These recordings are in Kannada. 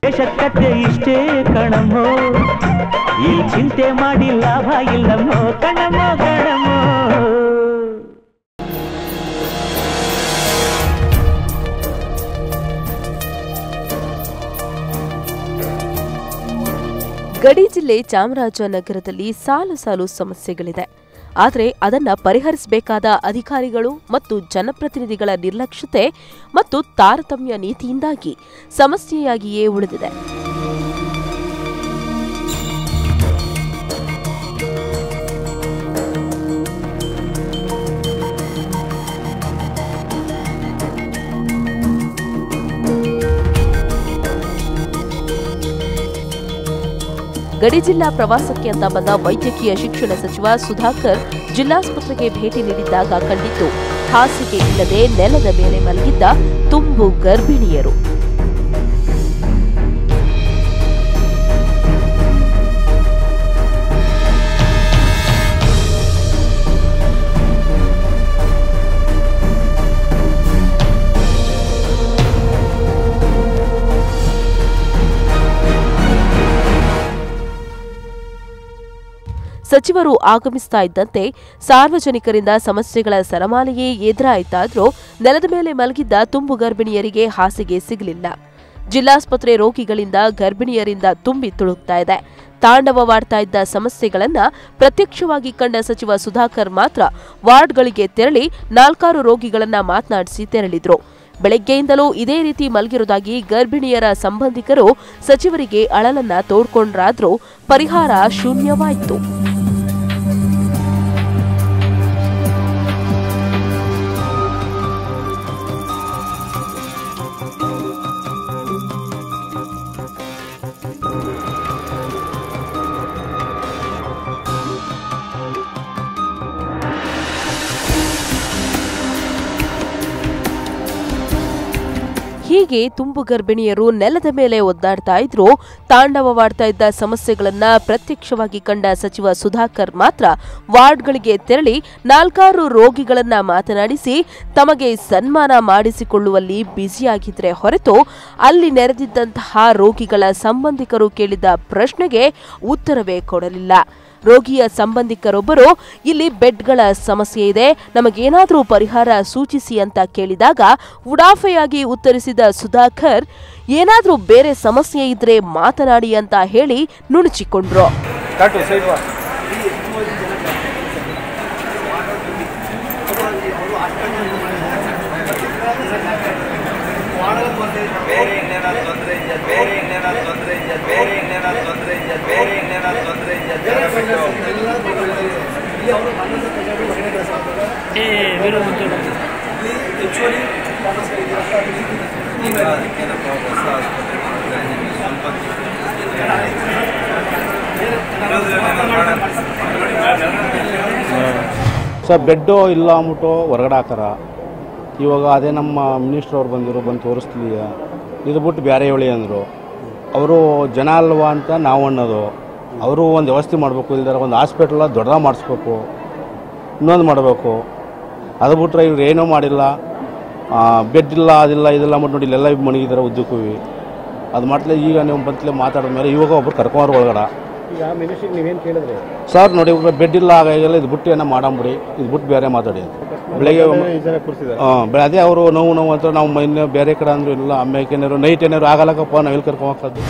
ದೇಶಕ್ಕತ್ತೆ ಇಷ್ಟೇ ಕಣಮೋ ಇಲ್ಲಿ ಚಿಂತೆ ಮಾಡಿ ಲಾಭ ಇಲ್ಲಮ್ಮೋ ಕಣಮೋ ಕಣಮೋ ಗಡಿ ಜಿಲ್ಲೆ ಚಾಮರಾಜನಗರದಲ್ಲಿ ಸಾಲು ಸಾಲು ಸಮಸ್ಯೆಗಳಿದೆ ಆದರೆ ಅದನ್ನ ಪರಿಹರಿಸಬೇಕಾದ ಅಧಿಕಾರಿಗಳು ಮತ್ತು ಜನಪ್ರತಿನಿಧಿಗಳ ನಿರ್ಲಕ್ಷ್ಯತೆ ಮತ್ತು ತಾರತಮ್ಯ ನೀತಿಯಿಂದಾಗಿ ಸಮಸ್ಯೆಯಾಗಿಯೇ ಉಳಿದಿದೆ ಗಡಿ ಜಿಲ್ಲಾ ಪ್ರವಾಸಕ್ಕೆ ಅಂತ ಬಂದ ವೈದ್ಯಕೀಯ ಶಿಕ್ಷಣ ಸಚಿವ ಸುಧಾಕರ್ ಜಿಲ್ಲಾಸ್ಪತ್ರೆಗೆ ಭೇಟಿ ನೀಡಿದ್ದಾಗ ಕಂಡಿದ್ದು ಹಾಸಿಗೆ ಇಲ್ಲದೆ ನೆಲದ ಮೇಲೆ ಮಲಗಿದ್ದ ತುಂಬು ಗರ್ಭಿಣಿಯರು ಸಚಿವರು ಆಗಮಿಸ್ತಾ ಇದ್ದಂತೆ ಸಾರ್ವಜನಿಕರಿಂದ ಸಮಸ್ಯೆಗಳ ಸರಮಾಲೆಯೇ ಎದುರಾಯಿತಾದ್ರೂ ನೆಲದ ಮೇಲೆ ಮಲಗಿದ್ದ ತುಂಬು ಗರ್ಭಿಣಿಯರಿಗೆ ಹಾಸಿಗೆ ಸಿಗಲಿಲ್ಲ ಜಿಲ್ಲಾಸ್ಪತ್ರೆ ರೋಗಿಗಳಿಂದ ಗರ್ಭಿಣಿಯರಿಂದ ತುಂಬಿ ತುಳುಕ್ತಾ ಇದೆ ತಾಂಡವವಾಡ್ತಾ ಇದ್ದ ಸಮಸ್ಯೆಗಳನ್ನ ಪ್ರತ್ಯಕ್ಷವಾಗಿ ಕಂಡ ಸಚಿವ ಸುಧಾಕರ್ ಮಾತ್ರ ವಾರ್ಡ್ಗಳಿಗೆ ತೆರಳಿ ನಾಲ್ಕಾರು ರೋಗಿಗಳನ್ನ ಮಾತನಾಡಿಸಿ ತೆರಳಿದ್ರು ಬೆಳಗ್ಗೆಯಿಂದಲೂ ಇದೇ ರೀತಿ ಮಲಗಿರುವುದಾಗಿ ಗರ್ಭಿಣಿಯರ ಸಂಬಂಧಿಕರು ಸಚಿವರಿಗೆ ಅಳಲನ್ನ ತೋಡ್ಕೊಂಡ್ರಾದ್ರೂ ಪರಿಹಾರ ಶೂನ್ಯವಾಯಿತು ಹೀಗೆ ತುಂಬು ಗರ್ಭಿಣಿಯರು ನೆಲದ ಮೇಲೆ ಒದ್ದಾಡ್ತಾ ಇದ್ರು ತಾಂಡವವಾಡ್ತಾ ಇದ್ದ ಸಮಸ್ಯೆಗಳನ್ನ ಪ್ರತ್ಯಕ್ಷವಾಗಿ ಕಂಡ ಸಚಿವ ಸುಧಾಕರ್ ಮಾತ್ರ ವಾರ್ಡ್ಗಳಿಗೆ ತೆರಳಿ ನಾಲ್ಕಾರು ರೋಗಿಗಳನ್ನ ಮಾತನಾಡಿಸಿ ತಮಗೆ ಸನ್ಮಾನ ಮಾಡಿಸಿಕೊಳ್ಳುವಲ್ಲಿ ಬ್ಯುಸಿಯಾಗಿದ್ರೆ ಹೊರತು ಅಲ್ಲಿ ನೆರೆದಿದ್ದಂತಹ ರೋಗಿಗಳ ಸಂಬಂಧಿಕರು ಕೇಳಿದ ಪ್ರಶ್ನೆಗೆ ಉತ್ತರವೇ ಕೊಡಲಿಲ್ಲ ರೋಗಿಯ ಸಂಬಂಧಿಕರೊಬ್ಬರು ಇಲ್ಲಿ ಬೆಡ್ಗಳ ಸಮಸ್ಯೆ ಇದೆ ನಮಗೇನಾದರೂ ಪರಿಹಾರ ಸೂಚಿಸಿ ಅಂತ ಕೇಳಿದಾಗ ಉಡಾಫೆಯಾಗಿ ಉತ್ತರಿಸಿದ ಸುಧಾಕರ್ ಏನಾದರೂ ಬೇರೆ ಸಮಸ್ಯೆ ಇದ್ರೆ ಮಾತನಾಡಿ ಅಂತ ಹೇಳಿ ನುಣುಚಿಕೊಂಡ್ರು ಬೇರೆ ಇನ್ನೇನಾದ್ರು ತೊಂದರೆ ಇದೆಯಾ ಬೇರೆ ಇನ್ನೇನಾದ್ರು ತೊಂದರೆ ಇದೆಯಾ ಬೇರೆ ಇನ್ನೇನಾದ್ರು ತೊಂದರೆ ಇದೆಯಾ ಬೇರೆ ಇನ್ನೇನಾದ್ರು ತೊಂದರೆ ಇದೆಯಾ ಜನ ಬಿಟ್ಟು ಅದಕ್ಕೇನಪ್ಪ ಹೊಸ ಆಸ್ಪತ್ರೆ ಮಾಡಿದ್ರೆ ನಿಮಗೆ ಸ್ವಲ್ಪ ಇರೋದ್ರಲ್ಲೇನೋ ಮಾಡೋಣ. ಸರ್ ಬೆಡ್ಡು ಇಲ್ಲ ಅಂದ್ಬಿಟ್ಟು ಹೊರಗಡೆ ಹಾಕಾರ ಇವಾಗ ಅದೇ ನಮ್ಮ ಮಿನಿಸ್ಟ್ರ್ ಅವ್ರು ಬಂದಿರು ಬಂದು ತೋರಿಸ್ತೀಯ ಇದು ಬಿಟ್ಟು ಬೇರೆ ಹೇಳಿ ಅಂದರು ಅವರು ಜನ ಅಲ್ವಾ ಅಂತ ನಾವು ಅನ್ನೋದು ಅವರು ಒಂದು ವ್ಯವಸ್ಥೆ ಮಾಡಬೇಕು ಇಲ್ದಾರ ಒಂದು ಹಾಸ್ಪಿಟ್ಲ ದೊಡ್ಡದಾಗಿ ಮಾಡಿಸ್ಬೇಕು ಇನ್ನೊಂದು ಮಾಡಬೇಕು ಅದು ಬಿಟ್ರೆ ಇವ್ರು ಏನೂ ಮಾಡಿಲ್ಲ ಬೆಡ್ ಇಲ್ಲ ಅದಿಲ್ಲ ಇದೆಲ್ಲ ಮಾಡಿ ನೋಡಿ ಇಲ್ಲೆಲ್ಲ ಮಣಗಿದ್ದಾರೆ ಉದ್ದಕ್ಕೂ ಅದು ಮಾಡ್ಲೇ ಈಗ ನೀವು ಬಂತಲೇ ಮಾತಾಡಿದ್ಮೇಲೆ ಇವಾಗ ಒಬ್ರು ಕರ್ಕೊಂಬರು ಒಳಗಡೆ ಈಗ ಮಿನಿಸ್ಟ್ರಿಗೆ ನೀವೇನು ಕೇಳಿದ್ರಿ ಸರ್ ನೋಡಿ ಇವಾಗ ಬೆಡ್ ಇಲ್ಲ ಆಗಿಲ್ಲ ಇದು ಬಿಟ್ಟು ಏನೋ ಮಾಡಂಬಿಡಿ ಇದು ಬಿಟ್ಟು ಬೇರೆ ಮಾತಾಡಿ ಅಂತ ಬೆಳಗ್ಗೆ ಈ ಜನ ಕೂರಿಸಿದ್ದಾರೆ ಹಾಂ ಬೆಳೆ ಅದೇ ಅವರು ನೋವು ನೋವು ಅಂತ ನಾವು ಇನ್ನು ಬೇರೆ ಕಡೆ ಅಂದರು ಇಲ್ಲ ಅಮ್ಮೇಕೆ ಏನಾರು ನೈಟ್ ಏನಾರು ಆಗಲ್ಲಕ್ಕಪ್ಪ ನಾವು ಎಲ್ಲಿ ಕರ್ಕೊಂಡು ಹೋಗ್ತದ್ದು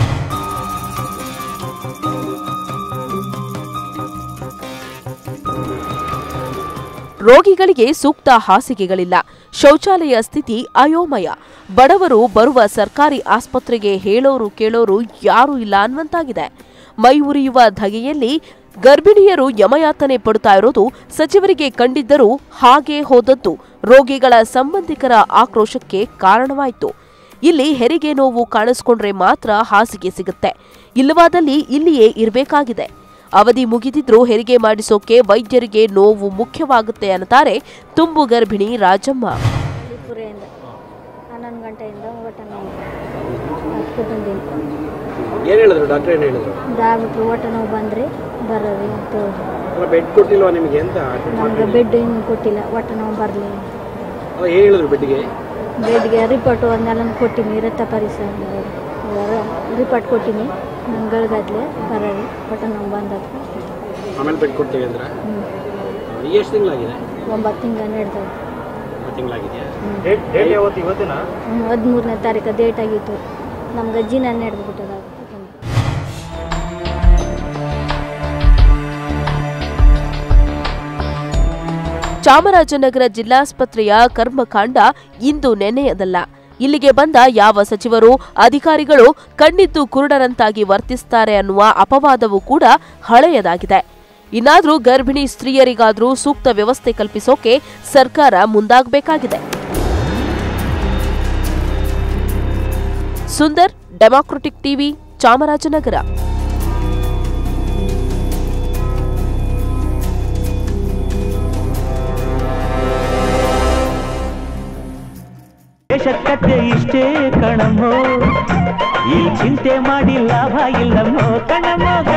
ರೋಗಿಗಳಿಗೆ ಸೂಕ್ತ ಹಾಸಿಗೆಗಳಿಲ್ಲ ಶೌಚಾಲಯ ಸ್ಥಿತಿ ಅಯೋಮಯ ಬಡವರು ಬರುವ ಸರ್ಕಾರಿ ಆಸ್ಪತ್ರೆಗೆ ಹೇಳೋರು ಕೇಳೋರು ಯಾರೂ ಇಲ್ಲ ಅನ್ನುವಂತಾಗಿದೆ ಮೈ ಉರಿಯುವ ಧಗೆಯಲ್ಲಿ ಗರ್ಭಿಣಿಯರು ಯಮಯಾತನೆ ಪಡುತ್ತಾ ಇರೋದು ಸಚಿವರಿಗೆ ಕಂಡಿದ್ದರೂ ಹಾಗೆ ಹೋದದ್ದು ರೋಗಿಗಳ ಸಂಬಂಧಿಕರ ಆಕ್ರೋಶಕ್ಕೆ ಕಾರಣವಾಯಿತು ಇಲ್ಲಿ ಹೆರಿಗೆ ನೋವು ಕಾಣಿಸ್ಕೊಂಡ್ರೆ ಮಾತ್ರ ಹಾಸಿಗೆ ಸಿಗುತ್ತೆ ಇಲ್ಲವಾದಲ್ಲಿ ಇಲ್ಲಿಯೇ ಇರಬೇಕಾಗಿದೆ ಅವಧಿ ಮುಗಿದಿದ್ರೂ ಹೆರಿಗೆ ಮಾಡಿಸೋಕೆ ವೈದ್ಯರಿಗೆ ನೋವು ಮುಖ್ಯವಾಗುತ್ತೆ ಅನ್ನುತ್ತಾರೆ ತುಂಬು ಗರ್ಭಿಣಿ ರಾಜಮ್ಮ ಪುರೆಯಿಂದ ಹನ್ನೊಂದು ಗಂಟೆಯಿಂದ ಹೊಟ್ಟೆ ನೋವು ಅದಕ್ಕೆ ಬಂದೀನಿ ಏನು ಹೇಳಿದ್ರು ಡಾಕ್ಟರ್ ಏನು ಹೇಳಿದ್ರು ಡಾಕ್ಟ್ರು ಹೊಟ್ಟೆ ನೋವು ಬಂದರೆ ಬರೋದು ಅಂತ ಹೇಳಿದ್ರು ಅಲ್ಲ ಬೆಡ್ ಕೊಡ್ತಿಲ್ವಾ ನಿಮಗೆ ಅಂತ ನಮಗೆ ಬೆಡ್ ಇನ್ನು ಕೊಟ್ಟಿಲ್ಲ ಹೊಟ್ಟೆ ನೋವು ಬರಲಿ ಅಲ್ಲ ಏನು ಹೇಳಿದ್ರು ಬೆಡ್ಗೆ ಬೆಡ್ಗೆ ರಿಪೋರ್ಟು ಅದನ್ನೆಲ್ಲ ಕೊಟ್ಟಿನಿ ರಕ್ತ ಪರೀಕ್ಷೆ ರಿಪೋರ್ಟ್ ಕೊಟ್ಟಿನಿ ನಂಗೆ ಗಳಿಗಾದ್ಲೆ ಬರೋದು ಒಟ್ಟು ನಂಗೆ ಬಂದದ್ದು ಆಮೇಲೆ ಬೆಡ್ ಕೊಡ್ತೀವಿ ಅಂದ್ರೆ ಹ್ಞೂ ಎಷ್ಟು ತಿಂಗಳಾಗಿದೆ ಒಂಬತ್ತು ತಿಂಗಳು ನಡೆದವು ಒಂಬತ್ತು ತಿಂಗಳಾಗಿದೆಯಾ ಹ್ಞೂ ಹದಿಮೂರನೇ ತಾರೀಕು ಡೇಟ್ ಆಗಿತ್ತು ನಮ್ಗೆ ಅಜ್ಜಿನ ನಡೆದು ಬಿಟ್ಟದ ಚಾಮರಾಜನಗರ ಜಿಲ್ಲಾಸ್ಪತ್ರೆಯ ಕರ್ಮಕಾಂಡ ಇಂದು ನೆನೆಯದಲ್ಲ ಇಲ್ಲಿಗೆ ಬಂದ ಯಾವ ಸಚಿವರು ಅಧಿಕಾರಿಗಳು ಕಣ್ಣಿದ್ದು ಕುರುಡರಂತಾಗಿ ವರ್ತಿಸ್ತಾರೆ ಅನ್ನುವ ಅಪವಾದವೂ ಕೂಡ ಹಳೆಯದಾಗಿದೆ ಇನ್ನಾದ್ರೂ ಗರ್ಭಿಣಿ ಸ್ತ್ರೀಯರಿಗಾದ್ರೂ ಸೂಕ್ತ ವ್ಯವಸ್ಥೆ ಕಲ್ಪಿಸೋಕೆ ಸರ್ಕಾರ ಮುಂದಾಗಬೇಕಾಗಿದೆ ಸುಂದರ್ ಡೆಮಾಕ್ರೆಟಿಕ್ ಟಿವಿ ಚಾಮರಾಜನಗರ ದೇಶಕ್ಕತ್ತೆ ಇಷ್ಟೇ ಕಣಮ್ಮೋ ಈ ಚಿಂತೆ ಮಾಡಿ ಲಾಭ ಇಲ್ಲಮ್ಮೋ ಕಣಮ್ಮೋ